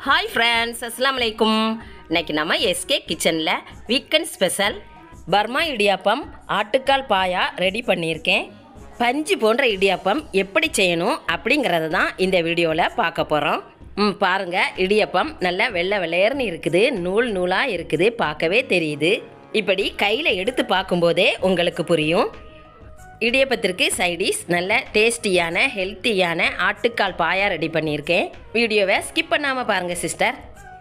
hi friends அஸ்ஸலாமு அலைக்கும் இன்னைக்கு நம்ம எஸ்கே கிச்சனில் வீக்கெண்ட் ஸ்பெஷல் பர்மா இடியாப்பம் ஆட்டுக்கால் பாயா ரெடி பண்ணியிருக்கேன் பஞ்சு போன்ற இடியாப்பம் எப்படி செய்யணும் அப்படிங்கிறத தான் இந்த வீடியோவில் பார்க்க போகிறோம் ம் பாருங்கள் இடியாப்பம் நல்லா வெள்ளை வெள்ளையர்னு இருக்குது நூல் நூலாக இருக்குது பார்க்கவே தெரியுது இப்படி கையில் எடுத்து பார்க்கும்போதே உங்களுக்கு புரியும் இடியப்பத்திற்கு சைடிஷ் நல்ல டேஸ்டியான ஹெல்த்தியான ஆட்டுக்கால் பாயா ரெடி பண்ணியிருக்கேன் வீடியோவை ஸ்கிப் பண்ணாமல் பாருங்கள் சிஸ்டர்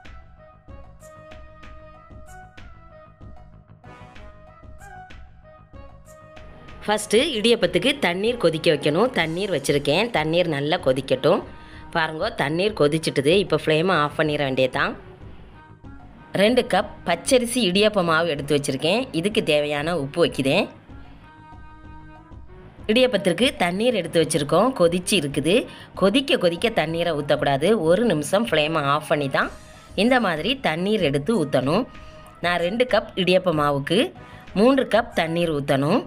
ஃபஸ்ட்டு இடியப்பத்துக்கு தண்ணீர் கொதிக்க வைக்கணும் தண்ணீர் வச்சுருக்கேன் தண்ணீர் நல்லா கொதிக்கட்டும் பாருங்க தண்ணீர் கொதிச்சிட்டுது இப்போ ஃப்ளேமை ஆஃப் பண்ணிட வேண்டியதான் ரெண்டு கப் பச்சரிசி இடியப்ப மாவு எடுத்து வச்சுருக்கேன் இதுக்கு தேவையான உப்பு வைக்கிறேன் இடியப்பத்திற்கு தண்ணீர் எடுத்து வச்சுருக்கோம் கொதிச்சு இருக்குது கொதிக்க கொதிக்க தண்ணீரை ஊற்றக்கூடாது ஒரு நிமிஷம் ஃப்ளேமை ஆஃப் பண்ணி தான் இந்த மாதிரி தண்ணீர் எடுத்து ஊற்றணும் நான் ரெண்டு கப் இடியப்ப மாவுக்கு மூன்று கப் தண்ணீர் ஊற்றணும்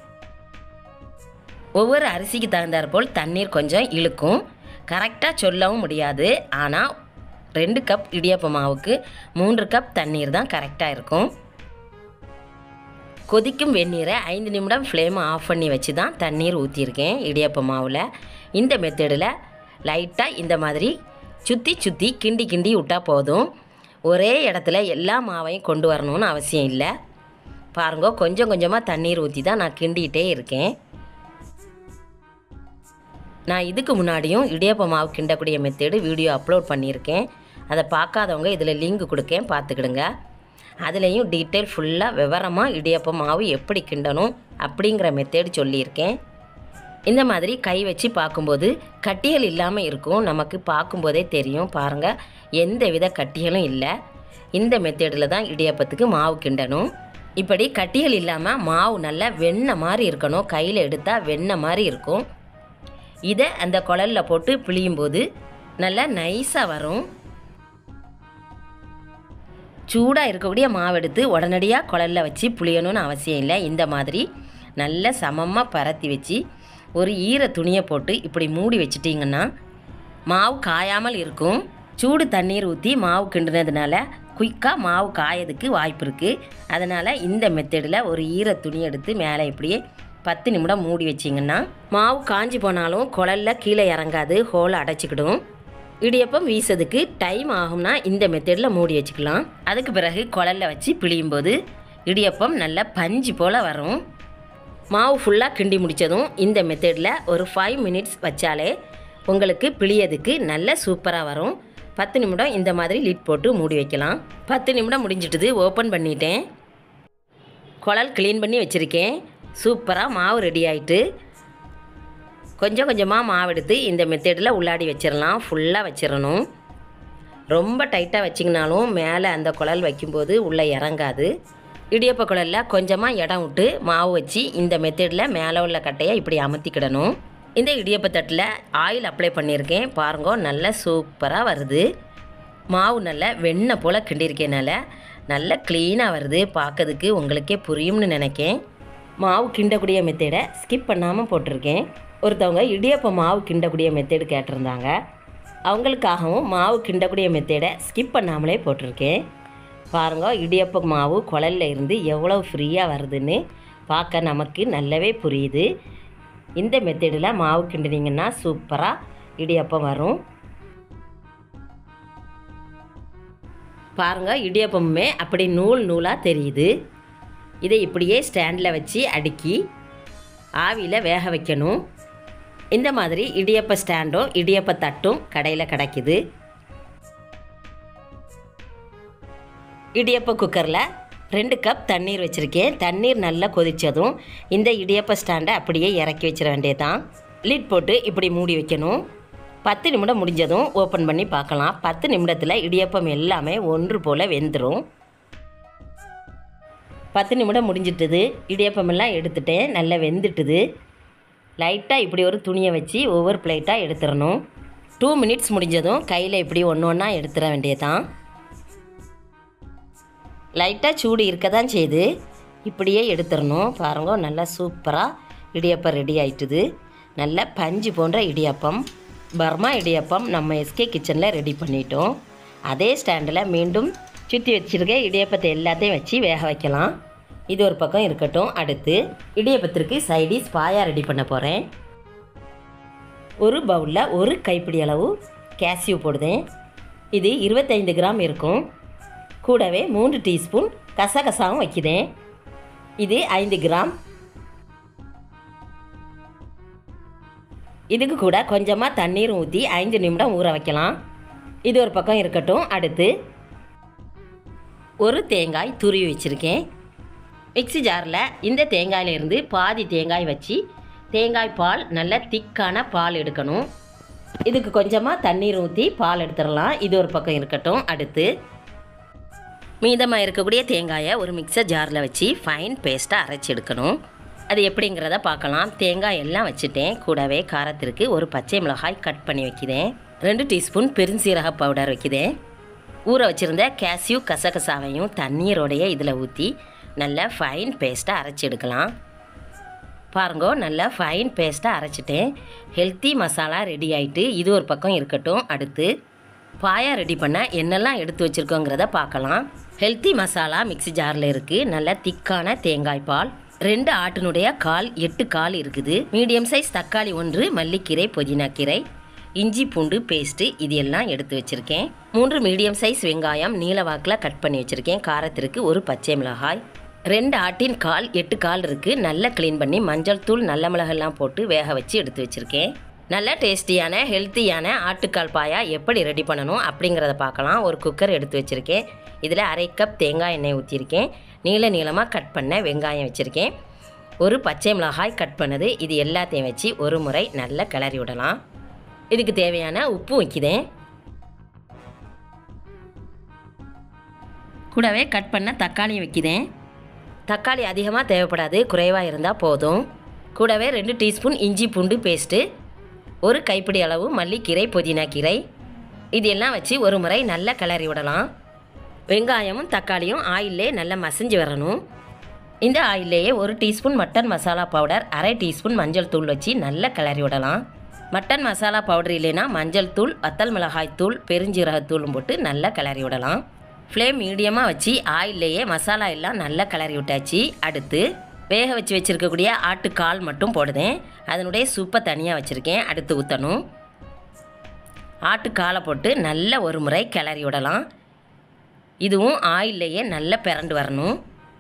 ஒவ்வொரு அரிசிக்கு தகுந்தாற்போல் தண்ணீர் கொஞ்சம் இழுக்கும் கரெக்டாக சொல்லவும் முடியாது ஆனால் ரெண்டு கப் இடியப்ப மாவுக்கு மூன்று கப் தண்ணீர் தான் கரெக்டாக இருக்கும் கொதிக்கும் வெந்நீரை ஐந்து நிமிடம் ஃப்ளேமை ஆஃப் பண்ணி வச்சு தான் தண்ணீர் ஊற்றிருக்கேன் இடியப்ப மாவில் இந்த மெத்தடில் லைட்டாக இந்த மாதிரி சுற்றி சுற்றி கிண்டி கிண்டி விட்டால் போதும் ஒரே இடத்துல எல்லா மாவையும் கொண்டு வரணும்னு அவசியம் இல்லை பாருங்க கொஞ்சம் கொஞ்சமாக தண்ணீர் ஊற்றி தான் நான் கிண்டிகிட்டே இருக்கேன் நான் இதுக்கு முன்னாடியும் இடியப்ப மாவு கிண்டக்கூடிய மெத்தேடு வீடியோ அப்லோட் பண்ணியிருக்கேன் அதை பார்க்காதவங்க இதில் லிங்க் கொடுக்கேன் பார்த்துக்கிடுங்க அதுலேயும் டீட்டெயில் ஃபுல்லாக விவரமாக இடியப்ப மாவு எப்படி கிண்டணும் அப்படிங்கிற மெத்தேடு சொல்லியிருக்கேன் இந்த மாதிரி கை வச்சு பார்க்கும்போது கட்டிகள் இல்லாமல் இருக்கும் நமக்கு பார்க்கும்போதே தெரியும் பாருங்கள் எந்த வித கட்டிகளும் இல்லை இந்த மெத்தேடில் தான் இடியப்பத்துக்கு மாவு கிண்டணும் இப்படி கட்டிகள் இல்லாமல் மாவு நல்லா வெண்ணெய் மாதிரி இருக்கணும் கையில் எடுத்தால் வெண்ணெய் மாதிரி இருக்கும் இதை அந்த குழலில் போட்டு பிழியும்போது நல்லா நைஸாக வரும் சூடாக இருக்கக்கூடிய மாவு எடுத்து உடனடியாக குழலில் வச்சு புளியணும்னு அவசியம் இல்லை இந்த மாதிரி நல்ல சமமாக பரத்தி வச்சு ஒரு ஈர துணியை போட்டு இப்படி மூடி வச்சிட்டிங்கன்னா மாவு காயாமல் இருக்கும் சூடு தண்ணீர் ஊற்றி மாவு கிண்டுனதுனால குயிக்காக மாவு காயதுக்கு வாய்ப்பு இருக்குது அதனால் இந்த மெத்தடில் ஒரு ஈர துணி எடுத்து மேலே இப்படியே பத்து நிமிடம் மூடி வச்சிங்கன்னா மாவு காஞ்சி போனாலும் குழலில் கீழே இறங்காது ஹோலை அடைச்சிக்கிடும் இடியப்பம் வீசதுக்கு டைம் ஆகும்னா இந்த மெத்தடில் மூடி வச்சுக்கலாம் அதுக்கு பிறகு குழலில் வச்சு பிழியும் போது இடியப்பம் நல்லா பஞ்சு போல் வரும் மாவு ஃபுல்லாக கிண்டி முடித்ததும் இந்த மெத்தடில் ஒரு ஃபைவ் மினிட்ஸ் வச்சாலே உங்களுக்கு பிழியதுக்கு நல்ல சூப்பராக வரும் பத்து நிமிடம் இந்த மாதிரி லிட் போட்டு மூடி வைக்கலாம் பத்து நிமிடம் முடிஞ்சிட்டுது ஓப்பன் பண்ணிட்டேன் குழல் க்ளீன் பண்ணி வச்சுருக்கேன் சூப்பராக மாவு ரெடி ஆயிட்டு கொஞ்சம் கொஞ்சமாக மாவு எடுத்து இந்த மெத்தடில் உள்ளாடி வச்சிடலாம் ஃபுல்லாக வச்சிடணும் ரொம்ப டைட்டாக வச்சிங்கனாலும் மேலே அந்த குழல் வைக்கும்போது உள்ளே இறங்காது இடியப்ப குழலில் கொஞ்சமாக இடம் விட்டு மாவு வச்சு இந்த மெத்தடில் மேலே உள்ள கட்டையை இப்படி அமர்த்திக்கிடணும் இந்த இடியப்ப தட்டில் ஆயில் அப்ளை பண்ணியிருக்கேன் பாருங்க நல்லா சூப்பராக வருது மாவு நல்லா வெண்ணெய் போல் கிண்டியிருக்கேனால நல்லா க்ளீனாக வருது பார்க்கறதுக்கு உங்களுக்கே புரியும்னு நினைக்கேன் மாவு கிண்டக்கூடிய மெத்தேடை ஸ்கிப் பண்ணாமல் போட்டிருக்கேன் ஒருத்தவங்க இடியப்ப மாவு கிண்டக்கூடிய மெத்தேடு கேட்டிருந்தாங்க அவங்களுக்காகவும் மாவு கிண்டக்கூடிய மெத்தேடை ஸ்கிப் பண்ணாமலே போட்டிருக்கேன் பாருங்க இடியப்ப மாவு குழல்ல இருந்து எவ்வளோ ஃப்ரீயாக வருதுன்னு பார்க்க நமக்கு நல்லாவே புரியுது இந்த மெத்தேடில் மாவு கிண்டினீங்கன்னா சூப்பராக இடியப்பம் வரும் பாருங்கள் இடியப்பமுமே அப்படி நூல் நூலாக தெரியுது இதை இப்படியே ஸ்டாண்டில் வச்சு அடுக்கி ஆவியில் வேக வைக்கணும் இந்த மாதிரி இடியப்ப ஸ்டாண்டும் இடியப்ப தட்டும் கடையில் கிடைக்குது இடியப்ப குக்கரில் ரெண்டு கப் தண்ணீர் வச்சுருக்கேன் தண்ணீர் நல்லா கொதித்ததும் இந்த இடியப்ப ஸ்டாண்டை அப்படியே இறக்கி வச்சிட வேண்டியதான் லிட் போட்டு இப்படி மூடி வைக்கணும் பத்து நிமிடம் முடிஞ்சதும் ஓப்பன் பண்ணி பார்க்கலாம் பத்து நிமிடத்தில் இடியப்பம் எல்லாமே ஒன்று போல் வெந்துடும் பத்து நிமிடம் முடிஞ்சிட்டுது இடியப்பமெல்லாம் எடுத்துட்டேன் நல்லா வெந்துட்டுது லைட்டாக இப்படி ஒரு துணியை வச்சு ஒவ்வொரு பிளேட்டாக எடுத்துடணும் டூ மினிட்ஸ் முடிஞ்சதும் கையில் இப்படி ஒன்று ஒன்றா எடுத்துட வேண்டியதான் லைட்டாக சூடு இருக்க தான் செய்யுது இப்படியே எடுத்துடணும் பாருங்க நல்லா சூப்பராக இடியப்பம் ரெடி ஆயிட்டுது நல்ல பஞ்சு போன்ற இடியப்பம் பர்மா இடியப்பம் நம்ம எஸ்கே கிச்சனில் ரெடி பண்ணிட்டோம் அதே ஸ்டாண்டில் மீண்டும் சுற்றி வச்சுருக்க இடியப்பத்தை எல்லாத்தையும் வச்சு வேக வைக்கலாம் இது ஒரு பக்கம் இருக்கட்டும் அடுத்து இடியப்பத்திற்கு சைடிஸ் பாயா ரெடி பண்ண போகிறேன் ஒரு பவுலில் ஒரு கைப்பிடி அளவு கேஷ்யூ போடுதேன் இது இருபத்தைந்து கிராம் இருக்கும் கூடவே மூன்று டீஸ்பூன் கசகசாவும் வைக்குதேன் இது ஐந்து கிராம் இதுக்கு கூட கொஞ்சமாக தண்ணீர் ஊற்றி ஐந்து நிமிடம் ஊற வைக்கலாம் இது ஒரு பக்கம் இருக்கட்டும் அடுத்து ஒரு தேங்காய் துருவி வச்சுருக்கேன் மிக்ஸி ஜாரில் இந்த தேங்காயிலிருந்து பாதி தேங்காய் வச்சு தேங்காய் பால் நல்ல திக்கான பால் எடுக்கணும் இதுக்கு கொஞ்சமாக தண்ணீர் ஊற்றி பால் எடுத்துடலாம் இது ஒரு பக்கம் இருக்கட்டும் அடுத்து மீதமாக இருக்கக்கூடிய தேங்காயை ஒரு மிக்சர் ஜாரில் வச்சு ஃபைன் பேஸ்ட்டாக அரைச்சி எடுக்கணும் அது எப்படிங்கிறத பார்க்கலாம் தேங்காய் எல்லாம் வச்சுட்டேன் கூடவே காரத்திற்கு ஒரு பச்சை மிளகாய் கட் பண்ணி வைக்கிறேன் ரெண்டு டீஸ்பூன் பெருஞ்சீரக பவுடர் வைக்கிறேன் ஊற வச்சுருந்த கேஷ்யூ கசகசாவையும் தண்ணீரோடைய இதில் ஊற்றி நல்லா ஃபைன் பேஸ்ட்டாக அரைச்சி எடுக்கலாம் பாருங்கோ நல்லா ஃபைன் பேஸ்ட்டாக அரைச்சிட்டேன் ஹெல்த்தி மசாலா ரெடி ஆயிட்டு இது ஒரு பக்கம் இருக்கட்டும் அடுத்து பாயா ரெடி பண்ண என்னெல்லாம் எடுத்து வச்சுருக்கோங்கிறத பார்க்கலாம் ஹெல்த்தி மசாலா மிக்ஸி ஜாரில் இருக்குது நல்ல திக்கான தேங்காய் பால் ரெண்டு ஆட்டினுடைய கால் எட்டு கால் இருக்குது மீடியம் சைஸ் தக்காளி ஒன்று மல்லிக்கீரை புதினா கீரை இஞ்சி பூண்டு பேஸ்ட்டு இது எல்லாம் எடுத்து வச்சுருக்கேன் மூன்று மீடியம் சைஸ் வெங்காயம் நீல வாக்கில் கட் பண்ணி வச்சுருக்கேன் காரத்திற்கு ஒரு பச்சை மிளகாய் ரெண்டு ஆட்டின் கால் எட்டு கால் இருக்குது நல்லா க்ளீன் பண்ணி மஞ்சள் தூள் நல்ல மிளகெல்லாம் போட்டு வேக வச்சு எடுத்து வச்சுருக்கேன் நல்ல டேஸ்டியான ஹெல்த்தியான ஆட்டுக்கால் பாயா எப்படி ரெடி பண்ணணும் அப்படிங்கிறத பார்க்கலாம் ஒரு குக்கர் எடுத்து வச்சுருக்கேன் இதில் அரை கப் தேங்காய் எண்ணெய் ஊற்றிருக்கேன் நீள நீளமாக கட் பண்ண வெங்காயம் வச்சுருக்கேன் ஒரு பச்சை மிளகாய் கட் பண்ணது இது எல்லாத்தையும் வச்சு ஒரு முறை நல்லா கிளறி விடலாம் இதுக்கு தேவையான உப்பு வைக்கிறேன் கூடவே கட் பண்ண தக்காளியும் வைக்கிறேன் தக்காளி அதிகமாக தேவைப்படாது குறைவாக இருந்தால் போதும் கூடவே ரெண்டு டீஸ்பூன் இஞ்சி பூண்டு பேஸ்ட்டு ஒரு கைப்பிடி அளவு மல்லிக்கீரை புதினா கீரை இது எல்லாம் வச்சு ஒரு முறை நல்லா கிளறி விடலாம் வெங்காயமும் தக்காளியும் ஆயிலே நல்லா மசிஞ்சு வரணும் இந்த ஆயிலேயே ஒரு டீஸ்பூன் மட்டன் மசாலா பவுடர் அரை டீஸ்பூன் மஞ்சள் தூள் வச்சு நல்லா கிளறி விடலாம் மட்டன் மசாலா பவுடர் இல்லைன்னா மஞ்சள் தூள் வத்தல் மிளகாய் தூள் பெருஞ்சீரகத்தூளும் போட்டு நல்லா கிளறி விடலாம் ஃப்ளேம் மீடியமாக வச்சு ஆயிலேயே மசாலா எல்லாம் நல்லா கிளறி விட்டாச்சு அடுத்து வேக வச்சு வச்சுருக்கக்கூடிய ஆட்டுக்கால் மட்டும் போடுதேன் அதனுடைய சூப்பை தனியாக வச்சுருக்கேன் அடுத்து ஊற்றணும் ஆட்டுக்காலை போட்டு நல்ல ஒரு முறை கிளறி விடலாம் இதுவும் ஆயிலேயே நல்லா பிறண்டு வரணும்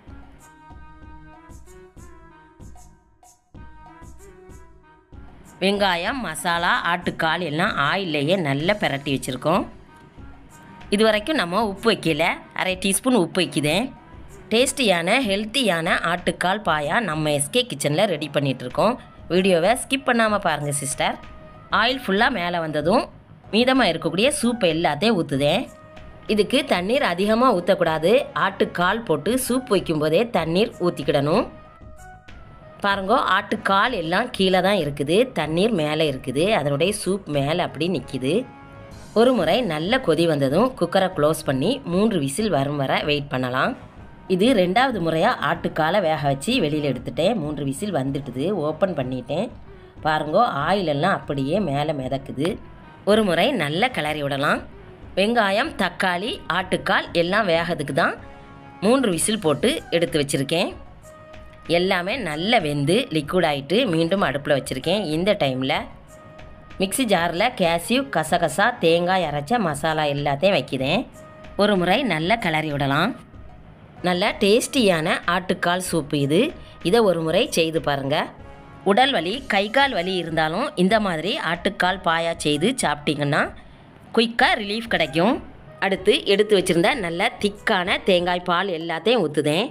வெங்காயம் மசாலா ஆட்டுக்கால் எல்லாம் ஆயிலேயே நல்லா பிரட்டி வச்சுருக்கோம் இது வரைக்கும் நம்ம உப்பு வைக்கல அரை டீஸ்பூன் உப்பு வைக்குதேன் டேஸ்டியான ஹெல்த்தியான ஆட்டுக்கால் பாயா நம்ம எஸ்கே கிச்சனில் ரெடி பண்ணிகிட்ருக்கோம் வீடியோவை ஸ்கிப் பண்ணாமல் பாருங்கள் சிஸ்டர் ஆயில் ஃபுல்லாக மேலே வந்ததும் மீதமாக இருக்கக்கூடிய சூப் எல்லாத்தையும் ஊற்றுதேன் இதுக்கு தண்ணீர் அதிகமாக ஊற்றக்கூடாது ஆட்டுக்கால் போட்டு சூப் வைக்கும்போதே தண்ணீர் ஊற்றிக்கிடணும் பாருங்க ஆட்டுக்கால் எல்லாம் கீழே தான் இருக்குது தண்ணீர் மேலே இருக்குது அதனுடைய சூப் மேலே அப்படி நிற்கிது ஒரு முறை நல்ல கொதி வந்ததும் குக்கரை க்ளோஸ் பண்ணி மூன்று விசில் வரும் வர வெயிட் பண்ணலாம் இது ரெண்டாவது முறையாக ஆட்டுக்காலை வேக வச்சு வெளியில் எடுத்துட்டேன் மூன்று விசில் வந்துட்டுது ஓப்பன் பண்ணிட்டேன் பாருங்கோ ஆயில் எல்லாம் அப்படியே மேலே மிதக்குது ஒரு முறை நல்ல கிளறி விடலாம் வெங்காயம் தக்காளி ஆட்டுக்கால் எல்லாம் வேகிறதுக்கு தான் மூன்று விசில் போட்டு எடுத்து வச்சுருக்கேன் எல்லாமே நல்லா வெந்து லிக்விட் ஆகிட்டு மீண்டும் அடுப்பில் வச்சுருக்கேன் இந்த டைமில் மிக்ஸி ஜாரில் கேஷ்யூ கசகசா தேங்காய் அரைச்ச மசாலா எல்லாத்தையும் வைக்கிறேன் ஒரு முறை நல்லா கிளறி விடலாம் நல்ல டேஸ்டியான ஆட்டுக்கால் சூப்பு இது இதை ஒரு முறை செய்து பாருங்கள் உடல் வலி கை கால் வலி இருந்தாலும் இந்த மாதிரி ஆட்டுக்கால் பாயா செய்து சாப்பிட்டீங்கன்னா குயிக்காக ரிலீஃப் கிடைக்கும் அடுத்து எடுத்து வச்சுருந்த நல்ல திக்கான தேங்காய் பால் எல்லாத்தையும் ஊற்றுதேன்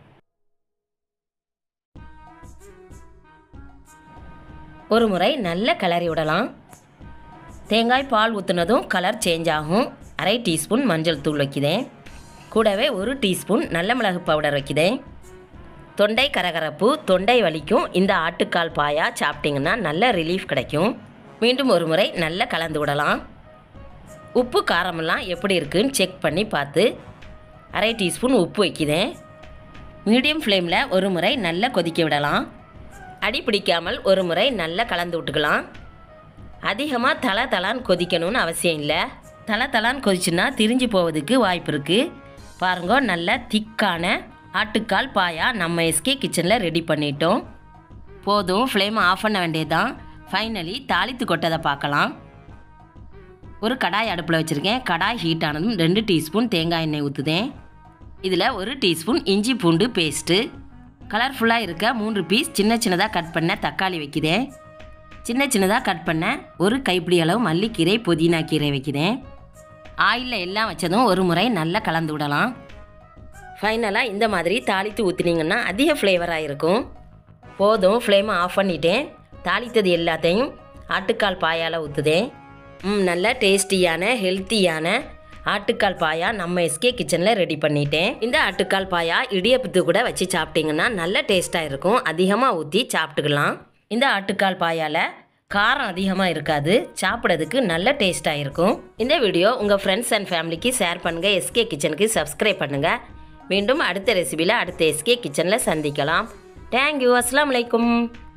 ஒரு முறை நல்ல கிளறி விடலாம் தேங்காய் பால் ஊற்றுனதும் கலர் சேஞ்ச் ஆகும் அரை டீஸ்பூன் மஞ்சள் தூள் வைக்கிறேன் கூடவே ஒரு டீஸ்பூன் நல்ல மிளகு பவுடர் வைக்கிறேன் தொண்டை கரகரப்பு தொண்டை வலிக்கும் இந்த ஆட்டுக்கால் பாயா சாப்பிட்டிங்கன்னா நல்ல ரிலீஃப் கிடைக்கும் மீண்டும் ஒரு முறை நல்லா கலந்து விடலாம் உப்பு காரமெல்லாம் எப்படி இருக்குன்னு செக் பண்ணி பார்த்து அரை டீஸ்பூன் உப்பு வைக்கிறேன் மீடியம் ஃப்ளேமில் ஒரு முறை நல்லா கொதிக்க விடலாம் அடி பிடிக்காமல் ஒரு முறை நல்லா கலந்து விட்டுக்கலாம் அதிகமாக தலை தலான்னு கொதிக்கணும்னு அவசியம் இல்லை தலை தலான்னு கொதிச்சுன்னா திரிஞ்சு போவதுக்கு வாய்ப்பு இருக்குது பாருங்க நல்ல திக்கான ஆட்டுக்கால் பாயா நம்ம எஸ்கே கிச்சனில் ரெடி பண்ணிட்டோம் போதும் ஃப்ளேம் ஆஃப் பண்ண வேண்டியதுதான் ஃபைனலி தாளித்து கொட்டதை பார்க்கலாம் ஒரு கடாய் அடுப்பில் வச்சுருக்கேன் கடாய் ஹீட் ஆனதும் ரெண்டு டீஸ்பூன் தேங்காய் எண்ணெய் ஊற்றுதேன் இதில் ஒரு டீஸ்பூன் இஞ்சி பூண்டு பேஸ்ட்டு கலர்ஃபுல்லாக இருக்க மூன்று பீஸ் சின்ன சின்னதாக கட் பண்ண தக்காளி வைக்கிறேன் சின்ன சின்னதாக கட் பண்ண ஒரு கைப்பிடி அளவு மல்லிக்கீரை புதினா கீரை வைக்கிறேன் ஆயிலில் எல்லாம் வச்சதும் ஒரு முறை நல்லா கலந்து விடலாம் ஃபைனலாக இந்த மாதிரி தாளித்து ஊற்றினீங்கன்னா அதிக ஃப்ளேவராக இருக்கும் போதும் ஃப்ளேமை ஆஃப் பண்ணிட்டேன் தாளித்தது எல்லாத்தையும் ஆட்டுக்கால் பாயால் ஊற்றுதேன் ம் நல்ல டேஸ்டியான ஹெல்த்தியான ஆட்டுக்கால் பாயா நம்ம எஸ்கே கிச்சனில் ரெடி பண்ணிட்டேன் இந்த ஆட்டுக்கால் பாயா இடியப்பத்து கூட வச்சு சாப்பிட்டீங்கன்னா நல்ல டேஸ்ட்டாக இருக்கும் அதிகமாக ஊற்றி சாப்பிட்டுக்கலாம் இந்த ஆட்டுக்கால் பாயால் காரம் அதிகமாக இருக்காது சாப்பிட்றதுக்கு நல்ல டேஸ்ட்டாக இருக்கும் இந்த வீடியோ உங்கள் ஃப்ரெண்ட்ஸ் அண்ட் ஃபேமிலிக்கு ஷேர் பண்ணுங்கள் எஸ்கே கிச்சனுக்கு சப்ஸ்கிரைப் பண்ணுங்கள் மீண்டும் அடுத்த ரெசிபியில் அடுத்த எஸ்கே கிச்சனில் சந்திக்கலாம் தேங்க்யூ அஸ்லாம் வலைக்கும்